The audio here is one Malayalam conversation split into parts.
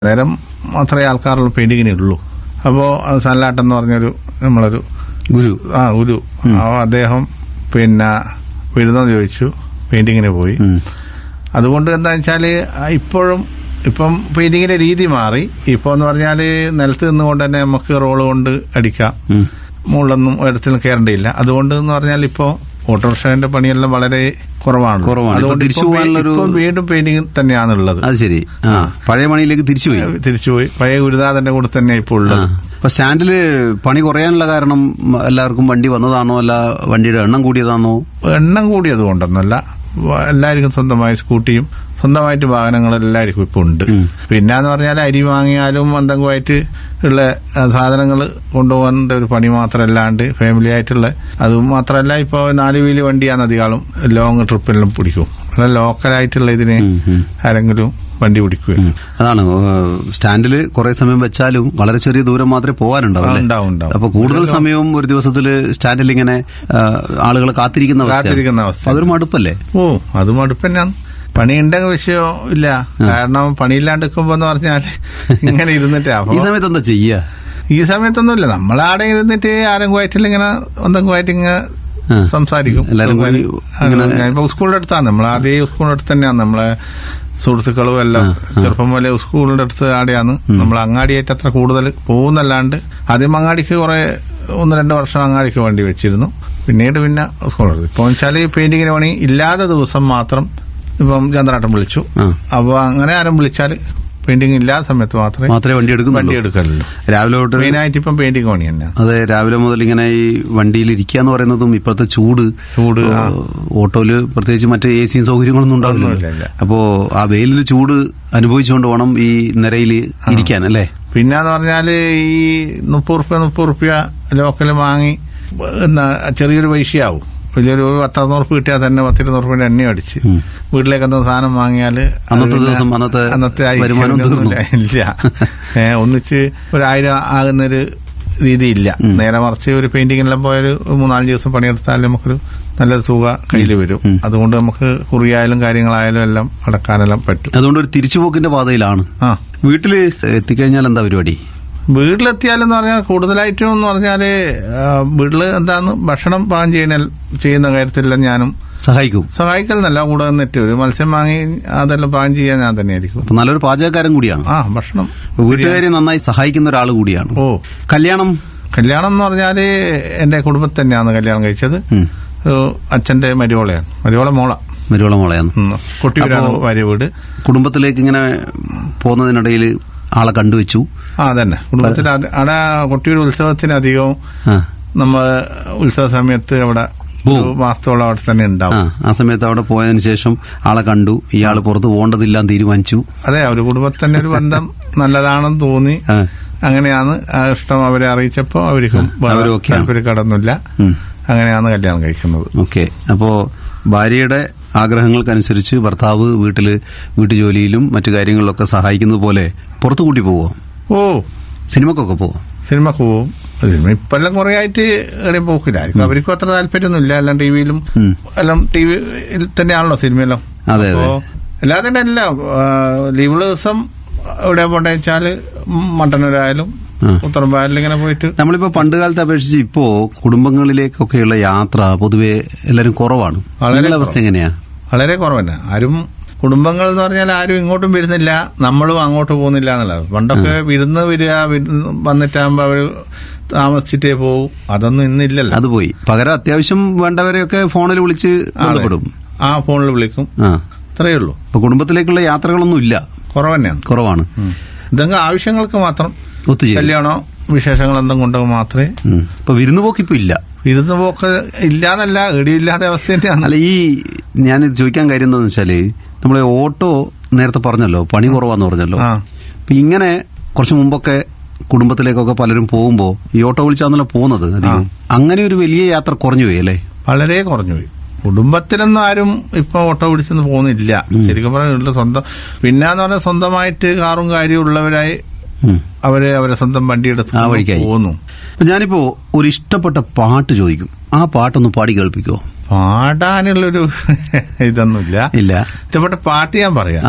നേരം മാത്രമേ ആൾക്കാരുള്ള പെയിന്റിങ്ങിനേ ഉള്ളൂ അപ്പോൾ സല്ലാട്ടം എന്ന് പറഞ്ഞൊരു നമ്മളൊരു ഗുരു ആ ഒരു അപ്പോൾ അദ്ദേഹം പിന്നെ വരുന്നെന്ന് ചോദിച്ചു പെയിന്റിങ്ങിന് പോയി ഉം. അതുകൊണ്ട് എന്താ വെച്ചാൽ ഇപ്പോഴും ഇപ്പം പെയിന്റിങ്ങിന്റെ രീതി മാറി ഇപ്പോൾ എന്ന് പറഞ്ഞാൽ നിലത്ത് നിന്നുകൊണ്ട് തന്നെ നമുക്ക് റോള് കൊണ്ട് അടിക്കാം ഉം. മുകളിലൊന്നും ഒരിടത്തിലും കയറേണ്ടിയില്ല അതുകൊണ്ട് എന്ന് പറഞ്ഞാൽ ഇപ്പോൾ ഓട്ടോറിക്ഷന്റെ പണിയെല്ലാം വളരെ കുറവാണ് കുറവാണ്. ഇപ്പൊ അതുകൊണ്ട് തിരിച്ചു ഇപ്പം പോകാനുള്ളൊരു- ഇപ്പം വീണ്ടും പെയിന്റിങ് തന്നെയാണുള്ളത് അത് ശരി ആ പഴയ പണിയിലേക്ക് തിരിച്ചുപോയി തിരിച്ചുപോയി പഴയ ഗുരുനാഥന്റെ കൂടെ തന്നെ ഇപ്പോൾ ആ. ഉള്ളത് അപ്പൊ സ്റ്റാൻഡില് പണി കുറയാനുള്ള കാരണം ഉം, എല്ലാവർക്കും വണ്ടി വന്നതാണോ അല്ല വണ്ടിയുടെ എണ്ണം കൂടിയതാണോ എണ്ണം കൂടിയത് കൊണ്ടൊന്നുമല്ല വ- എല്ലാവർക്കും സ്വന്തമായി സ്കൂട്ടിയും സ്വന്തമായിട്ട് വാഹനങ്ങൾ എല്ലാവർക്കും ഇപ്പൊ ഉണ്ട് ഉം. പിന്നെന്ന് പറഞ്ഞാൽ അരി വാങ്ങിയാലും എന്തെങ്കിലുമായിട്ട് ഉള്ള സാധനങ്ങൾ കൊണ്ടുപോകേണ്ട ഒരു പണി മാത്രമല്ലാണ്ട് ഫാമിലി ആയിട്ടുള്ള അത് മാത്രമല്ല ഇപ്പോൾ നാല് വീല് വണ്ടിയാണ് അധികം ലോങ് ട്രിപ്പെല്ലാം പിടിക്കും അല്ല ലോക്കലായിട്ടുള്ള ഇതിന് ഉം, ഉം. ആരെങ്കിലും വണ്ടി പിടിക്കുകയും ഉം. അതാണ് ഏഹ്, സ്റ്റാൻഡില് കുറെ സമയം വെച്ചാലും വളരെ ചെറിയ ദൂരം മാത്രമേ പോകാനുണ്ടാവും അല്ലേ? ഉണ്ടാവും ഉണ്ടാവും അപ്പൊ കൂടുതൽ സമയവും ഒരു ദിവസത്തില് സ്റ്റാൻഡിൽ ഇങ്ങനെ ആളുകൾ കാത്തിരിക്കുന്ന അവസ്ഥയാണ്. കാത്തിരിക്കുന്ന അവസ്ഥ. അതൊരു മടുപ്പല്ലേ ഓ അത് മടുപ്പ് തന്നെയാണ് പണി ഉണ്ടെങ്കിൽ വിഷയം ഇല്ല കാരണം പണിയില്ലാണ്ട് നിൽക്കുമ്പോ എന്ന് പറഞ്ഞാൽ ഇങ്ങനെ ഇരുന്നിട്ട് അപ്പൊ ഈ സമയത്ത് എന്താ ചെയ്യാ ഈ സമയത്തൊന്നുമില്ല നമ്മളാടെ ഇരുന്നിട്ട് ആരും കുവായിട്ടില്ല ഇങ്ങനെ ഒന്നും കുവായിട്ട് ഇങ്ങനെ ആ. സംസാരിക്കും എല്ലാരും കൂടി ഇങ്ങനെ- ഞാനിപ്പോ സ്കൂളിന്റെ അടുത്താണ് നമ്മൾ ആദ്യം സ്കൂളിന്റെ അടുത്ത് തന്നെയാണ് നമ്മളെ സുഹൃത്തുക്കളും എല്ലാം ചെറുപ്പം പോലെ സ്കൂളിന്റെ അടുത്ത് ആടെയാണ് നമ്മൾ അങ്ങാടിയായിട്ട് അത്ര കൂടുതൽ പോകുന്നല്ലാണ്ട് ആദ്യം അങ്ങാടിക്ക് കുറെ ഒന്ന് രണ്ട് വർഷം അങ്ങാടിക്ക് വേണ്ടി വെച്ചിരുന്നു പിന്നീട് പിന്നെ സ്കൂളിൽ ഇപ്പൊ വെച്ചാൽ പെയിന്റിങ്ങിന് പണി ഇല്ലാത്ത ദിവസം മാത്രം ഇപ്പം ചന്ദ്രാട്ടം വിളിച്ചു ആ. അപ്പൊ അങ്ങനെ ആരും വിളിച്ചാൽ പെയിന്റിങ് ഇല്ലാത്ത സമയത്ത് മാത്രമേ മാത്രമേ വണ്ടി വണ്ടി എടുക്കുന്നുള്ളൂ എടുക്കലുള്ളൂ രാവിലെ തൊട്ട് മെയിനായിട്ട് ഇപ്പം പെയിന്റിങ് പണി തന്നെയാണ് അതെ രാവിലെ മുതൽ ഇങ്ങനെ ഈ വണ്ടിയിൽ ഇരിക്കുക എന്ന് പറയുന്നതും ഇപ്പോഴത്തെ ചൂട് ചൂട്, ആ. ഏഹ്, ഓട്ടോയില് പ്രത്യേകിച്ച് മറ്റേ എ സിയും സൗകര്യങ്ങളൊന്നും ഒന്നുമില്ല, ഉണ്ടാവില്ല ഇല്ല. അപ്പോ ആ വെയിലിൽ ചൂട് അനുഭവിച്ചുകൊണ്ട് വേണം ഈ നിരയിൽ ഇരിക്കാൻ അല്ലേ പിന്നെന്ന് പറഞ്ഞാല് ഈ മുപ്പത് റുപ്യ മുപ്പത് റുപ്യ ലോക്കൽ വാങ്ങി എന്നാ ചെറിയൊരു പൈസയാവും വലിയൊരു പത്തറുന്നൂറ് റുപ്യ കിട്ടിയാൽ തന്നെ പത്തിരുന്നൂറ് റുപ്യ എണ്ണ അടിച്ച് ഉം. വീട്ടിലേക്ക് എന്തെങ്കിലും സാധനം വാങ്ങിയാല് അത് അന്നത്തെ പിന്നെ ദിവസം അന്നത്തെ അന്നത്തെ ആയി വരുമാനം തീർന്നു. ഇല്ല ഏ, ഒന്നിച്ച് ഒരായിരം ആകുന്നൊരു രീതിയില്ല നേരെ മറിച്ച് ഒരു പെയിന്റിങ്ങിനെല്ലാം പോയൊരു മൂന്നാല് ദിവസം പണിയെടുത്താൽ നമുക്കൊരു നല്ലൊരു തുക കയ്യിൽ വരും ഉം. അതുകൊണ്ട് നമുക്ക് കുറിയായാലും കാര്യങ്ങളായാലും എല്ലാം അടക്കാനെല്ലാം പറ്റും അതുകൊണ്ട് ഒരു തിരിച്ചുപോക്കിന്റെ പാതയിലാണ് ആ വീട്ടില് എത്തിക്കഴിഞ്ഞാൽ എന്താ പരിപാടി വീട്ടിലെത്തിയാലെന്ന് പറഞ്ഞാൽ കൂടുതലായിട്ടും എന്ന് പറഞ്ഞാല് ആ, വീട്ടില് എന്താന്ന് ഭക്ഷണം പാകം ചെയ്യുന്ന ചെയ്യുന്ന കാര്യത്തിലെല്ലാം ഞാനും സഹായിക്കും സഹായിക്കലെന്നല്ല കൂടെ നിന്നിട്ട് ഒരു മത്സ്യം വാങ്ങി അതെല്ലാം പാകം ചെയ്യാൻ ഞാൻ തന്നെയായിരിക്കും അപ്പൊ നല്ലൊരു പാചകക്കാരൻ കൂടിയാണ് ആ ഭക്ഷണം അപ്പൊ വീട്ടുകാരെ നന്നായി സഹായിക്കുന്ന ഒരാൾ കൂടിയാണ് ഓ കല്യാണം കല്യാണം എന്ന് പറഞ്ഞാല് എന്റെ കുടുംബത്തിൽ തന്നെയാണ് കല്യാണം കഴിച്ചത് ഉം, ഒരു അച്ഛന്റെ മരിയോളയാണ് മരിയോള മോള മരുവള മോളയാണ് ഉം. കൊട്ടിയൂരാണ് അപ്പോ- ഭാര്യ വീട് കുടുംബത്തിലേക്ക് ഇങ്ങനെ പോകുന്നതിനിടയിൽ ആളെ കണ്ടുവച്ചു ആ അതന്നെ കുടുംബത്തിൽ അത് അവിടെ കൊട്ടിയൂർ ഉത്സവത്തിന് അധികവും ആ നമ്മൾ ഉത്സവ സമയത്ത് അവിടെ ഒരു മാസത്തോളം അവിടെ തന്നെ ആ ഉണ്ടാവും ആ സമയത്ത് അവിടെ പോയതിനു ശേഷം ആളെ കണ്ടു ഇയാൾ പുറത്ത് പോകേണ്ടതില്ലാന്ന് തീരുമാനിച്ചു അതെ ഒരു കുടുംബത്തിൽ തന്നെ ഒരു ബന്ധം നല്ലതാണെന്ന് തോന്നി ആ, അങ്ങനെയാണ് ആ ഇഷ്ടം അവരെ അറിയിച്ചപ്പോ അവർക്കും വേറെ അവരും ഓക്കെയാണ്. താല്പര്യം കടന്നില്ല ഉം. അങ്ങനെയാണ് കല്യാണം കഴിക്കുന്നത് ഓക്കെ അപ്പോ ഭാര്യയുടെ ആഗ്രഹങ്ങൾക്കനുസരിച്ച് ഭർത്താവ് വീട്ടില് വീട്ടുജോലിയിലും മറ്റു കാര്യങ്ങളിലൊക്കെ സഹായിക്കുന്നത് പോലെ പുറത്തു കൂട്ടി പോവോ ഓ സിനിമക്കൊക്കെ പോവോ സിനിമക്ക് പോവും സിനിമ ഇപ്പെല്ലാം കുറെ ആയിട്ട് എവിടെയും പോക്കില്ലായിരിക്കും അവർക്കും അത്ര താല്പര്യമൊന്നുമില്ല എല്ലാം ടി വിയിലും ഉം. എല്ലാം ടി വിയിൽ തന്നെയാണല്ലോ സിനിമയെല്ലാം അതെ, അതെ. അപ്പോ അല്ലാതെ തന്നെ അല്ല ലീവുള്ള ദിവസം എവിടെ പോണ്ടെന്ന് വെച്ചാല് മട്ടന്നൂരായാലും ആ. ഉത്തരമ്പായാലും ഇങ്ങനെ പോയിട്ട് നമ്മളിപ്പോ പണ്ട് കാലത്തെ അപേക്ഷിച്ച് ഇപ്പോ കുടുംബങ്ങളിലേക്കൊക്കെയുള്ള യാത്ര പൊതുവെ എല്ലാരും കുറവാണ് വളരെ നിങ്ങളുടെ അവസ്ഥ എങ്ങനെയാ വളരെ കുറവന്നെ ആരും കുടുംബങ്ങൾ എന്ന് പറഞ്ഞാൽ ആരും ഇങ്ങോട്ടും വരുന്നില്ല നമ്മളും അങ്ങോട്ട് പോകുന്നില്ല എന്നുള്ളത് പണ്ടൊക്കെ വിരുന്ന് വരിക വിരുന്ന് വന്നിട്ടാകുമ്പോ അവര് താമസിച്ചിട്ടേ പോവും അതൊന്നും ഇന്നില്ലല്ലോ അത് പോയി പകരം അത്യാവശ്യം വേണ്ടവരെയൊക്കെ ഫോണിൽ വിളിച്ച് ബന്ധപ്പെടും ആ ഫോണിൽ വിളിക്കും ആ അത്രയേ ഉള്ളൂ ഇപ്പൊ കുടുംബത്തിലേക്കുള്ള യാത്രകളൊന്നും ഇല്ല കുറവന്നെയാണ് കുറവാണ് ഇതെങ്കിലും ആവശ്യങ്ങൾക്ക് മാത്രം ഒത്തുചേരും കല്യാണോ വിശേഷങ്ങൾ എന്തെങ്കിലും കൊണ്ടുപോകും മാത്രമേ ഉം. ഇപ്പൊ വിരുന്ന് പോക്ക് ഇപ്പൊ ഇല്ല വിരുന്ന് പോക്ക് ഇല്ലാന്നല്ല ഇടിയില്ലാത്ത അവസ്ഥ തന്നെയാണ് അല്ല ഈ ഞാൻ ചോദിക്കാൻ കാര്യം എന്താന്ന് വെച്ചാല് നമ്മളെ ഓട്ടോ നേരത്തെ പറഞ്ഞല്ലോ പണി കുറവാന്ന് പറഞ്ഞല്ലോ ആ അപ്പൊ ഇങ്ങനെ കുറച്ച് മുമ്പൊക്കെ കുടുംബത്തിലേക്കൊക്കെ പലരും പോകുമ്പോ ഈ ഓട്ടോ വിളിച്ചാന്നല്ലോ പോകുന്നത് അധികം അങ്ങനെ ഒരു വലിയ യാത്ര കുറഞ്ഞു പോയി അല്ലേ വളരെ കുറഞ്ഞു പോയി കുടുംബത്തിലൊന്നും ആരും ഇപ്പൊ ഓട്ടോ പിടിച്ചൊന്നും പോകുന്നില്ല ശരിക്കും പറഞ്ഞാൽ സ്വന്തം പിന്നെന്ന് പറഞ്ഞാൽ സ്വന്തമായിട്ട് കാറും കാര്യവും ഉള്ളവരായി ഉം. അവര് അവരെ സ്വന്തം വണ്ടി എടുത്ത് ആ വഴിക്കായി. പോകുന്നു അപ്പൊ ഞാനിപ്പോ ഒരു ഇഷ്ടപ്പെട്ട പാട്ട് ചോദിക്കും ആ പാട്ടൊന്ന് പാടി കേൾപ്പിക്കോ പാടാനുള്ളൊരു ഇതൊന്നുമില്ല ഇല്ല ഇഷ്ടപ്പെട്ട പാട്ട് ഞാൻ പറയാം ആ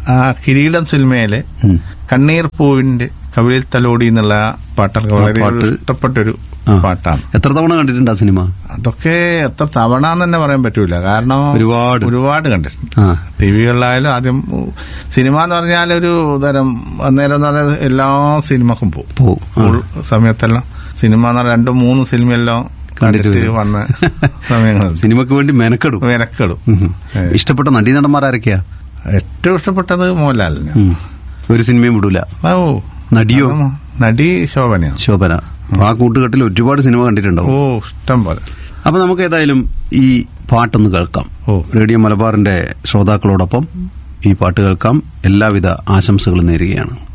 ആ കിരീടം സിനിമയിലെ ഉം. കണ്ണീർ പൂവിന്റെ കവിളിൽ തലോടി എന്നുള്ള പാട്ടൊക്കെ വളരെ പാട്ട്. ഒരു ഇഷ്ടപ്പെട്ടൊരു ആ. പാട്ടാണ് എത്ര തവണ കണ്ടിട്ടുണ്ട് ആ സിനിമ അതൊക്കെ എത്ര തവണ എന്ന് തന്നെ പറയാൻ പറ്റൂല കാരണം ഒരുപാട്. ഒരുപാട് കണ്ടിട്ടുണ്ട് ആ ടി വികളിലായാലും ആദ്യം സിനിമ എന്ന് പറഞ്ഞാൽ ഒരു തരം അന്നേരം എന്ന് പറഞ്ഞാൽ എല്ലാ സിനിമക്കും പോകും പോവും ആ. സ്കൂൾ സമയത്തെല്ലാം സിനിമ എന്ന് പറഞ്ഞാൽ രണ്ടും മൂന്ന് സിനിമയെല്ലാം കണ്ടിട്ട് കണ്ടിട്ട് വരും. വന്ന സമയങ്ങളുണ്ട് സിനിമക്ക് വേണ്ടി മെനക്കെടും വിലക്കെടും ഉം. ഇഷ്ടപ്പെട്ട നടീനടന്മാരാരൊക്കെയാ ഏറ്റവും ഇഷ്ടപ്പെട്ടത് മോഹൻലാലിന് ഉം. ഒരു സിനിമയും വിടൂല ഓ നടിയോ അത് നടി ശോഭനയാണ് ശോഭന അപ്പൊ ആ കൂട്ടുകെട്ടിൽ ഒരുപാട് സിനിമ കണ്ടിട്ടുണ്ടാവും ഓ ഇഷ്ടം പോലെ അപ്പൊ നമുക്ക് ഏതായാലും ഈ പാട്ടൊന്ന് കേൾക്കാം ഓ. റേഡിയോ മലബാറിന്റെ ശ്രോതാക്കളോടൊപ്പം ഈ പാട്ട് കേൾക്കാം എല്ലാവിധ ആശംസകളും നേരുകയാണ്